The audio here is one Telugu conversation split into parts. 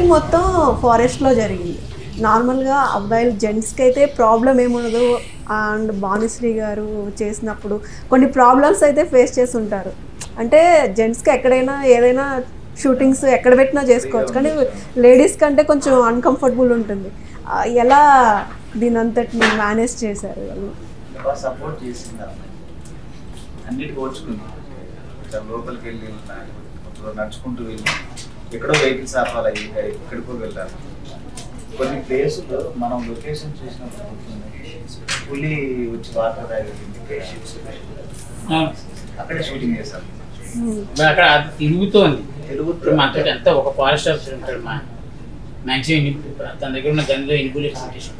షూటింగ్ మొత్తం ఫారెస్ట్లో జరిగింది నార్మల్గా అబ్బాయిలు జెంట్స్కి అయితే ప్రాబ్లం ఏముండదు అండ్ భానుశ్రీ గారు చేసినప్పుడు కొన్ని ప్రాబ్లమ్స్ అయితే ఫేస్ చేసి ఉంటారు అంటే జెంట్స్కి ఎక్కడైనా ఏదైనా షూటింగ్స్ ఎక్కడ పెట్టినా చేసుకోవచ్చు కానీ లేడీస్ కంటే కొంచెం అన్కంఫర్టబుల్ ఉంటుంది ఆ, ఎలా దీని అంతటిని మేనేజ్ చేశారు వాళ్ళు బాగా సపోర్ట్ చేసింది అమ్మాయి అన్నిటికీ వచ్చుకుంది ఇట్లా లోపలికి వెళ్ళి వెళ్ళినా, ఇప్పుడు నడుచుకుంటూ వెళ్ళి ఎక్కడో వెహికల్స్ ఆపాలి ఇంకా ఎక్కడికో వెళ్ళాలి కొన్ని ప్లేసులు మనం లొకేషన్ చూసినప్పుడు గుర్తుంది. పులి వచ్చి వాటర్ తాగింది పేషెంట్స్ అక్కడే షూటింగ్ చేశారు మరి అక్కడ అది తిరుగుతోంది తెలుగు ఇప్పుడు మనతో ఎంత ఒక ఫారెస్ట్ ఆఫీసర్ ఉంటాడు మా మ్యాక్సిమం ఎన్ని తన దగ్గర ఉన్న గన్లో ఎన్ని బుల్లెట్స్ కొట్టేసాం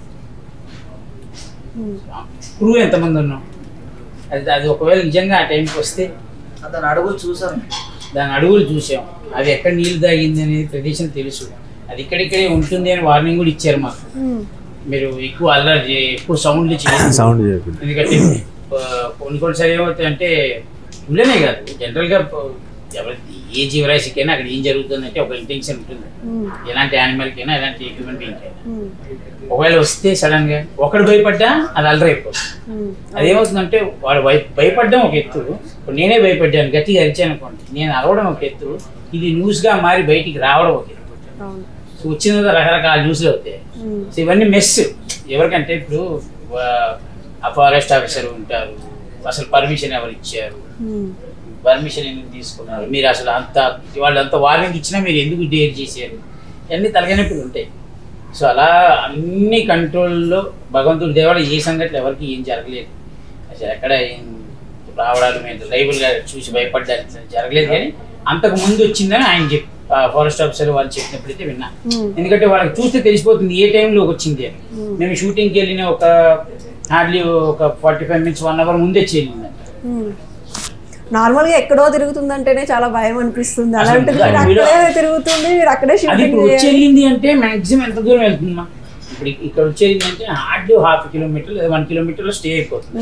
క్రూ ఎంతమంది ఉన్నాం అది అది ఒకవేళ నిజంగా ఆ టైంకి వస్తే అతను అడుగులు చూసాను దాని అడుగులు చూసాం అది ఎక్కడ నీళ్ళు తాగింది అనేది ప్రదేశం తెలుసు అది ఇక్కడిక్కడే ఉంటుంది అని వార్నింగ్ కూడా ఇచ్చారు మాకు మీరు ఎక్కువ అల్లరి చే- ఎక్కువ సౌండ్లు చేయండి సౌండ్ చేయకూడదు ఎందుకంటే ఆ, కొన్ని కొన్నిసార్లు ఏమవుతాయి అంటే ఉల్లనే కాదు జనరల్గా ఎవరి ఏ జీవరాశికైనా అక్కడ ఏం జరుగుతుందంటే ఒక ఇంటెన్షన్ ఉంటుంది ఎలాంటి యానిమల్కైనా ఎలాంటి హ్యూమన్ బీయింగ్కైనా ఒకవేళ వస్తే సడన్ గా ఒకడు భయపడ్డా అది అల్లరి అయిపోతుంది అదేమవుతుందంటే వాడు భయ భయపడడం ఒక ఎత్తు ఇప్పుడు నేనే భయపడ్డాను గట్టిగా అరిచాను అనుకోండి నేను అరవడం ఒక ఎత్తు ఇది న్యూస్ గా మారి బయటికి రావడం ఒక ఎత్తు అవును సో వచ్చిన తర్వాత రకరకాల న్యూస్లు అవుతాయి ఉమ్. సో ఇవన్నీ మెస్ ఎవరికంటే ఇప్పుడు వా- ఆ ఫారెస్ట్ ఆఫీసర్ ఉంటారు అసలు పర్మిషన్ ఎవరు ఇచ్చారు ఉమ్. పర్మిషన్ ఎందుకు తీసుకున్నారు మీరు అసలు అంత వాళ్ళు అంత వార్నింగ్ ఇచ్చినా మీరు ఎందుకు డేర్ చేశారు ఇవన్నీ తలగనప్పుడు ఉంటాయి సో అలా అన్ని కంట్రోల్లో భగవంతుడి దేవాడు ఏ సంఘటన ఎవరికి ఏం జరగలేదు అసలు ఎక్కడ ఏం రావడాలు మేము లైవ్గా చూసి భయపడ్డారు ఇట్లా జరగలేదు కానీ అంతకు ముందు వచ్చిందని ఆయన చెప్పి ఫారెస్ట్ ఆఫీసర్ వాళ్ళు చెప్పినప్పుడైతే విన్నా ఉమ్. ఎందుకంటే వాళ్ళకి చూస్తే తెలిసిపోతుంది ఏ టైంలో వచ్చింది అని మేము షూటింగ్కి వెళ్ళిన ఒక హార్డ్లీ ఒక forty five minutes one hour ముందే వెళ్ళింది ఉమ్. నార్మల్గా ఎక్కడో తిరుగుతుందంటేనే చాలా భయం అనిపిస్తుంది అసలు అలాంటిది దాని మీరు వీడియో- అక్కడే తిరుగుతుంది మీరు అక్కడే అది షూటింగ్ ఇప్పుడు వచ్చేళ్ళింది అంటే మాక్సిమం ఎంత దూరం వెళ్తుందమ్మా ఇప్పుడు ఇక్- ఇక్కడ వచ్చేది అంటే హార్డ్ హాఫ్ కిలోమీటర్ లేదా వన్ కిలోమీటర్లో స్టే అయిపోతుంది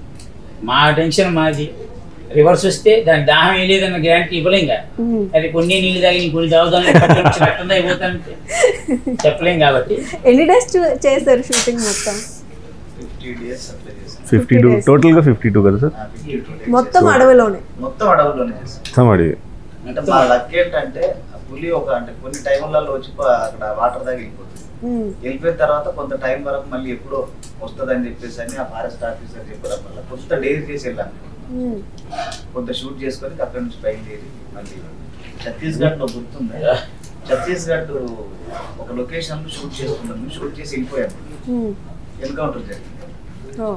మా టెన్షన్ మాది రివర్స్ వస్తే దాని దాహం ఏం లేదన్న గ్యారంటీ ఇవ్వలేం కదా అది కొన్ని నీళ్ళు తాగి నీ కొన్ని తాగుతాను రక్తం అయిపోతానంటే చెప్పలేం కాబట్టి ఎన్ని డేస్ చేశారు షూటింగ్ మొత్తం ఫిఫ్టీ డేస్ అప్లై చేశాను ఫిఫ్టీ టూ టోటల్గా ఫిఫ్టీ టూ కదా సార్ ఫిఫ్టీ టూ డేస్ మొత్తం అడవిలోనే మొత్తం అడవుల్లోనే చేశాను మొత్తం అడిగి అంటే మా లక్ ఏంటంటే ఆ పులి ఒక అంటే కొన్ని టైంలలో వచ్చి ప- అక్కడ వాటర్ దాకా వెళ్ళిపోతుంది ఉమ్. వెళ్ళిపోయిన తర్వాత కొంత టైం వరకు మళ్ళీ ఎప్పుడో వస్తుందని చెప్పేసి అని ఆ ఫారెస్ట్ ఆఫీసర్ చెప్పడం వల్ల కొంత డేర్ చేసి వెళ్ళాను ఉమ్. కొంత షూట్ చేసుకొని అక్కడ నుంచి బయలుదేరి మళ్ళీ ఛత్తీస్గఢ్ లో గుర్తుంది ఛత్తీస్గఢ్ ఒక లొకేషన్ లో షూట్ చేసుకున్నాను షూట్ చేసి వెళ్ళిపోయాను ఉమ్. ఎన్కౌంటర్ జరిగింది ఓ.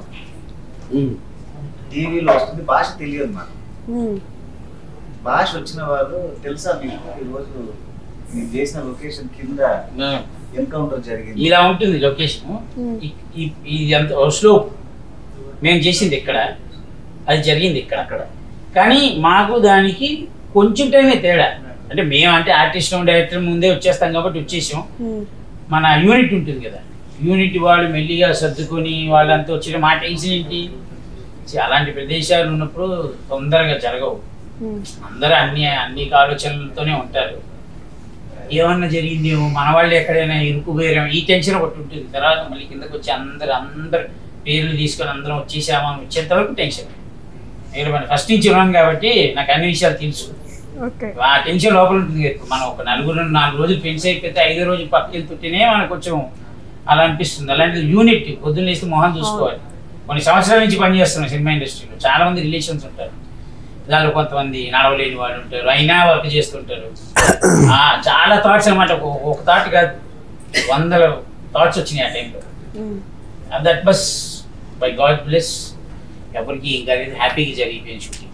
టీవీలో వస్తుంది భాష తెలియదు మాకు ఉమ్. భాష వచ్చిన వాళ్ళు తెలుసా మీకు ఈరోజు మీరు చేసిన లొకేషన్ కింద ఎన్కౌంటర్ జరిగింది ఇలా ఉంటుంది లొకేషన్ Hmm. ఇది అంత స్లో మేము చేసింది ఇక్కడ అది జరిగింది ఇక్కడ అక్కడ కానీ మాకు దానికి కొంచెం టైమే తేడా అంటే మేము అంటే ఆర్టిస్ట్ డైరెక్టర్ ముందే వచ్చేస్తాం కాబట్టి వచ్చేసాం ఉమ్. మన యూనిట్ ఉంటుంది కదా యూనిట్ వాళ్ళు మెల్లిగా సర్దుకొని వాళ్ళంతా వచ్చిన మా టెన్షన్ ఏంటి ఛీ, అలాంటి ప్రదేశాలు ఉన్నప్పుడు తొందరగా జరగవు ఉమ్. అందరూ అన్ని అన్ని ఆలోచనలతోనే ఉంటారు ఏమన్నా జరిగిందేమో మన వాళ్ళు ఎక్కడైనా ఇరుకుపోయారేమో ఈ టెన్షన్ ఒకటి ఉంటుంది తర్వాత మళ్ళీ కిందకు వచ్చి అందరు అందరు పేర్లు తీసుకొని అందరం వచ్చేసామా అని వచ్చేంత వరకు టెన్షన్ నేను ఫస్ట్ నుంచి ఉన్నాను కాబట్టి నాకు అన్ని విషయాలు తెలుసు ఓకే ఆ టెన్షన్ లోపల ఉంటుంది కదా. మనం ఒక నలుగురు నాలుగు రోజులు ఫ్రెండ్స్ అయిపోతే ఐదో రోజు పక్కకి వెళ్తుంటేనే మనకు కొంచెం అలా అనిపిస్తుంది అలాంటిది యూనిట్ పొద్దున్న లేస్తే మొహం చూసుకోవాలి కొన్ని సంవత్సరాల నుంచి పనిచేస్తున్నాం సినిమా ఇండస్ట్రీలో చాలా మంది రిలేషన్స్ ఉంటారు దానిలో కొంతమంది నడవలేని వాళ్ళు ఉంటారు అయినా వర్క్ చేస్తుంటారు ఆ, చాలా థాట్స్ అనమాట ఒక థాట్ కాదు వందల థాట్స్ వచ్చినాయి ఆ టైంలో um. That bus by God bless ఎవరికి ఇంకా హ్యాపీగా జరిగిపోయింది షూటింగ్